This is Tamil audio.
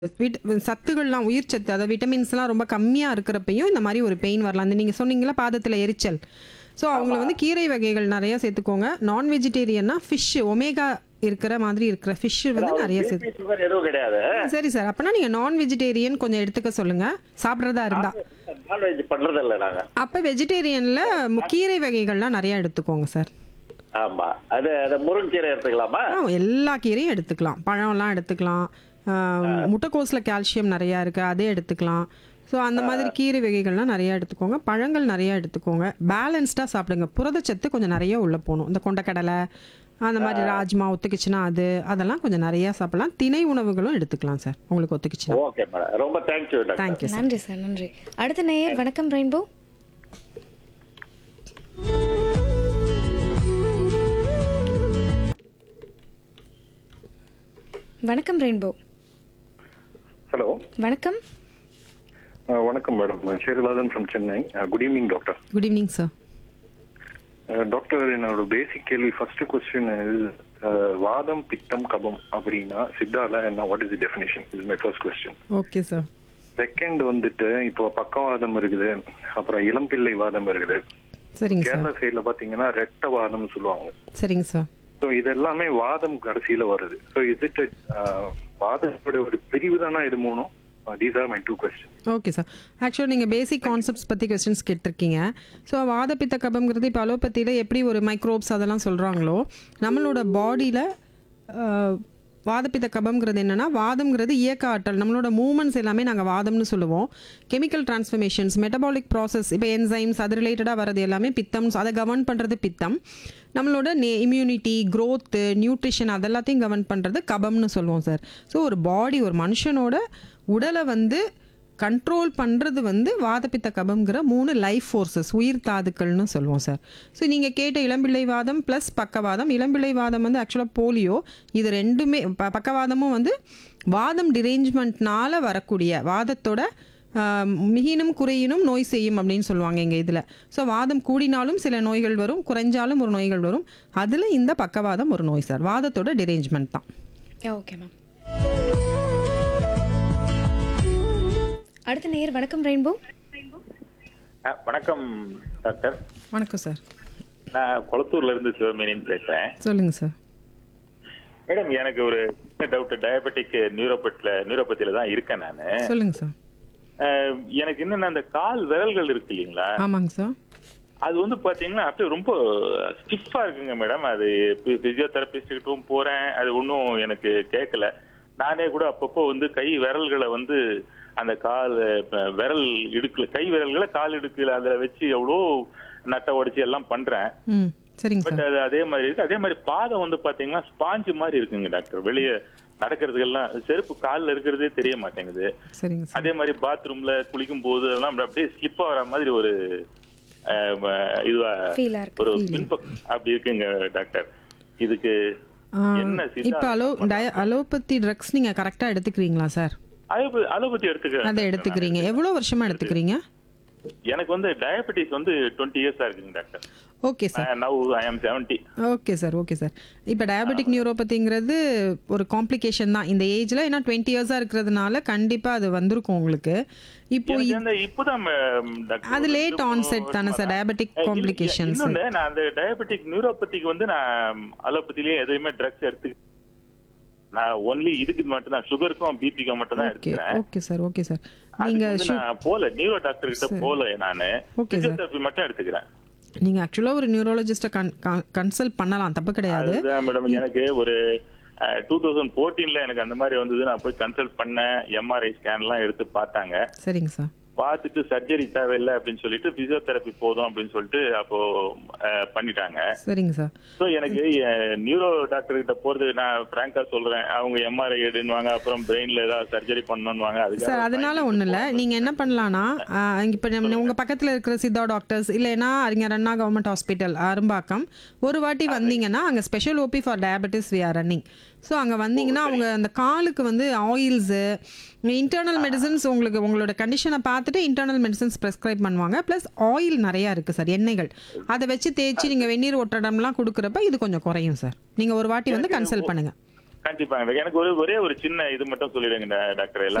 விட் சத்துகள்லாம் உயிர் சத்து அதாவது விட்டமின்ஸ்லாம் ரொம்ப கம்மியாக இருக்கிறப்பையும் இந்த மாதிரி ஒரு பெயின் வரலாம் அந்த நீங்கள் சொன்னீங்களா பாதத்தில் எரிச்சல் ஸோ அவங்கள வந்து கீரை வகைகள் நிறைய சேர்த்துக்கோங்க நான் வெஜிடேரியன்னா ஃபிஷ் ஒமேகா இருக்கிற மாதிரி இருக்கிற ஃபிஷ் வந்து நிறைய சேர்த்து BP சுகர் எதுவும் கிடையாது சரி சார் அப்போனா நீங்கள் நான் வெஜிடேரியன் கொஞ்சம் எடுத்துக்க சொல்லுங்கள் சாப்பிட்றதா இருந்தா நான்வெஜ் பண்றது இல்ல நாங்க அப்போ வெஜிடேரியனில் கீரை வகைகள்லாம் நிறையா எடுத்துக்கோங்க சார் ஆமா அது அது முருங்கீரை எடுத்துக்கலாமா ஆ, எல்லா கீரையும் எடுத்துக்கலாம் பழம்லாம் எடுத்துக்கலாம் ஆ, முட்டைக்கோஸில் கால்சியம் நிறையா இருக்குது அதே எடுத்துக்கலாம் ஸோ அந்த மாதிரி கீரை வகைகள்லாம் நிறையா எடுத்துக்கோங்க பழங்கள் நிறையா எடுத்துக்கோங்க பேலன்ஸ்டாக சாப்பிடுங்க புரதச்சத்து கொஞ்சம் நிறைய உள்ளே போகணும் இந்த கொண்டக்கடலை அந்த மாதிரி ராஜ்மா ஒத்துக்குச்சுன்னா அது அதெல்லாம் கொஞ்சம் நிறையா சாப்பிடலாம் திணை உணவுகளும் எடுத்துக்கலாம் சார் உங்களுக்கு ஒத்துக்குச்சுன்னா ஓகே மேடம் ரொம்ப தேங்க்யூ டாக்டர் தேங்க்யூ சார் நன்றி சார் நன்றி அடுத்த நேயர் வணக்கம் ரெயின்போ வணக்கம் ரெயின்போ ஹலோ வணக்கம் வணக்கம் madam Sherlathan from Chennai good evening doctor good evening sir doctor என்னோட பேசிக் கேள்வி ஃபர்ஸ்ட் கொஸ்டின் வாதம் பித்தம் கபம் அப்படின்னா சித்தால என்ன வாட் இஸ் தி டெஃபினேஷன் இது my first question okay sir second வந்துட்டு இப்போ பக்கவாதம் இருக்குது அப்புறம் இளம்பிள்ளை வாதம் இருக்குது சரிங்க சார் கேரளா சைடுல பாத்தீங்கன்னா ரெட்ட வாதம்னு சொல்லுவாங்க சரிங்க சார் ஸோ இது எல்லாமே வாதம் கடைசியில வருது ஸோ இது வாதத்தோட ஒரு பிரிவு தானா இது மூணும் these are my two question okay sir ஆக்சுவலாக நீங்கள் பேசிக் கான்செப்ட்ஸ் பற்றி கொஸ்டின்ஸ் கேட்டிருக்கீங்க ஸோ வாதப்பித்த கபம்ங்கிறது இப்போ அலோபதியில் எப்படி ஒரு மைக்ரோப்ஸ் அதெல்லாம் சொல்கிறாங்களோ நம்மளோட பாடியில் வாதப்பித்த கபம்ங்கிறது என்னென்னா வாதம்ங்கிறது இயக்க ஆற்றல் நம்மளோட மூமெண்ட்ஸ் எல்லாமே நாங்கள் வாதம்னு சொல்லுவோம் கெமிக்கல் டிரான்ஸ்ஃபர்மேஷன்ஸ் மெட்டபாலிக் ப்ராசஸ் இப்போ என்சைம்ஸ் அது ரிலேட்டடாக வரது எல்லாமே பித்தம் அதை கவர்ன் பண்ணுறது பித்தம் நம்மளோட நே இம்யூனிட்டி க்ரோத்து நியூட்ரிஷன் அதெல்லாத்தையும் கவர்ன் பண்ணுறது கபம்னு சொல்லுவோம் சார் ஸோ ஒரு பாடி ஒரு மனுஷனோட உடலை வந்து கண்ட்ரோல் பண்ணுறது வந்து வாதப்பித்த கபம்ங்கிற மூணு லைஃப் ஃபோர்ஸஸ் உயிர் தாதுக்கள்னு சொல்லுவோம் சார் ஸோ நீங்கள் கேட்ட இளம்பிள்ளை வாதம் ப்ளஸ் பக்கவாதம் இளம்பிள்ளை வாதம் வந்து ஆக்சுவலாக போலியோ இது ரெண்டுமே ப- பக்கவாதமும் வந்து வாதம் டிரேஞ்ச்மெண்ட்னால வரக்கூடிய வாதத்தோட ஆஹ், மிகினும் குறையினும் நோய் செய்யும் அப்படின்னு சொல்லுவாங்க எங்கள் இதில் ஸோ வாதம் கூடினாலும் சில நோய்கள் வரும் குறைஞ்சாலும் ஒரு நோய்கள் வரும் அதில் இந்த பக்கவாதம் ஒரு நோய் சார் வாதத்தோட டிரேஞ்ச்மெண்ட் தான் ஓகே மேம் அடுத்த நேயர் வணக்கம் ரெயின்போ அஹ், வணக்கம் டாக்டர் வணக்கம் சார் நான் குளத்தூர்ல இருந்து சிவமேனின்னு பேசுறேன் சொல்லுங்கள் சார் மேடம் எனக்கு ஒரு டவுட் டயபெட்டிக் நியூரோபத்தில நியூரோபத்தில தான் இருக்கேன் நான் சொல்லுங்கள் சார் எனக்கு என்னன்னா அந்த கால் விரல்கள் இருக்கு இல்லைங்களா ஆமாங்க சார் அது வந்து பாத்தீங்கன்னா அப்படியே ரொம்ப ஸ்டிஃபா இருக்குங்க மேடம் அது பிசியோதெரபிஸ்ட் கிட்டும் போறேன் அது ஒன்றும் எனக்கு கேட்கல நானே கூட அப்பப்போ வந்து கை விரல்களை வந்து அந்த கால் அஹ், விரல் இடுக்குல கை விரல்களை கால் இடுக்குல அதுல வச்சு எவ்வளோ நட்டை உடைச்சு எல்லாம் பண்றேன் ம் சரிங்க பட் சார் அது அதே மாதிரி இருக்கு அதே மாதிரி பாதம் வந்து பாத்தீங்கன்னா ஸ்பாஞ்சு மாதிரி இருக்குங்க டாக்டர் வெளியே நடக்கிறதுக்கெல்லாம் செருப்பு கால்ல இருக்கிறதே தெரிய மாட்டேங்குது சரிங்க சார் அதே மாதிரி பாத்ரூம்ல குளிக்கும் போது அதெல்லாம் அப்படியே ஸ்லிப் ஆகிற மாதிரி ஒரு அஹ், ம- இதுவா ஃபீலா இருக்கு ஒரு பின்பக்கம் அப்படி இருக்குங்க டாக்டர் இதுக்கு என்ன சித்தா- இப்போ அலோ டய அலோபதி ட்ரக்ஸ் நீங்கள் கரெக்டாக எடுத்துக்கிறீங்களா சார் அலோபதி அலோபதி எடுத்துக்கிறேன் அதை எடுத்துக்கிறீங்க எவ்வளோ வருஷமா எடுத்துக்கிறீங்க எனக்கு வந்து டயபெட்டிஸ் வந்து டுவெண்ட்டி இயர்ஸா இருக்குங்க doctor okay sir now I am seventy okay sir okay sir இப்போ டயபெட்டிக் நியூரோபதிங்கிறது ஒரு காம்ப்ளிகேஷன் தான் இந்த ஏஜில் ஏன்னா டுவெண்ட்டி இயர்ஸாக இருக்கிறதுனால கண்டிப்பாக அது வந்திருக்கும் உங்களுக்கு இப்போ எனக்கு அந்த இப்போதான் ம- டாக்டர் அது ஒரு லேட் ரெண்டு ஆன்செட் மூணு தானே சார் வருஷமா டயபெட்டிக் தான். காம்ப்ளிகேஷன்ஸ் இன்னொன்னு நான் அந்த டயபெட்டிக் நியூரோபதிக்கு வந்து நான் அலோபதிலேயே எதுவுமே ட்ரக்ஸ் எடுத்து நான் ஒன்லி இதுக்கு மட்டும் தான் சுகருக்கும் பிபிக்கும் மட்டும் தான் ஓகே எடுத்துக்கிறேன் ஓகே சார் ஓகே சார் அதுக்கு நீங்கள் வந்து நான் போல நியூரோ டாக்டர் கிட்ட போல நானு Okay, sir. பிசியோதெரபி மட்டும் எடுத்துக்கிறேன் நீங்கள் ஆக்சுவலாக ஒரு நியூரோலஜிஸ்ட்டை கன் கன்சல்ட் பண்ணலாம் தப்பு கிடையாது அதுதான் மேடம் எனக்கு ஒரு டூ தௌசண்ட் ஃபோர்டீன்ல எனக்கு அந்த மாதிரி வந்தது நான் போய் கன்சல்ட் பண்ணேன் எம்ஆர்ஐ ஸ்கேன் எல்லாம் எடுத்து பார்த்தாங்க சரிங்க சார் பார்த்துட்டு சர்ஜரி தேவையில்லை அப்படின்னு சொல்லிட்டு பிசியோதெரபி போதும் அப்படின்னு சொல்லிட்டு அப்போ அஹ், பண்ணிட்டாங்க சரிங்க சார் ஸோ எனக்கு நியூரோ டாக்டர் கிட்ட போறது நான் பிராங்கா சொல்றேன் அவங்க எம்ஆர்ஐ எடுன்னுவாங்க அப்புறம் பிரெயின்ல ஏதாவது சர்ஜரி பண்ணணும்வாங்க சார் அதுக்கு அதனால ஒன்றும் இல்லை நீங்கள் என்ன பண்ணலான்னா இப்போ நம்ம உங்கள் பக்கத்தில் இருக்கிற சித்தா டாக்டர்ஸ் இல்லைன்னா அறிஞர் அண்ணா கவர்மெண்ட் ஹாஸ்பிட்டல் அரும்பாக்கம் ஒரு வாட்டி வந்தீங்கன்னா அங்கே special OP for diabetes we are running so அங்கே வந்தீங்கன்னா அவங்க அந்த காலுக்கு வந்து ஆயில்ஸு இன்டர்னல் மெடிசன்ஸ் உங்களுக்கு உங்களோட கண்டிஷனை பார்த்துட்டு இன்டர்னல் மெடிசன்ஸ் ப்ரெஸ்கிரைப் பண்ணுவாங்க ப்ளஸ் ஆயில் நிறையா இருக்குது சார் எண்ணெய்கள் அதை வச்சு தேய்ச்சி நீங்கள் வெந்நீர் ஒட்டடம்லாம் கொடுக்குறப்ப இது கொஞ்சம் குறையும் சார் நீங்கள் ஒரு வாட்டி வந்து கன்சல்ட் பண்ணுங்கள் கண்டிப்பாங்க எனக்கு ஒரு ஒரே ஒரு சின்ன இது மட்டும் சொல்லிடுங்க டாக்டர் எல்லா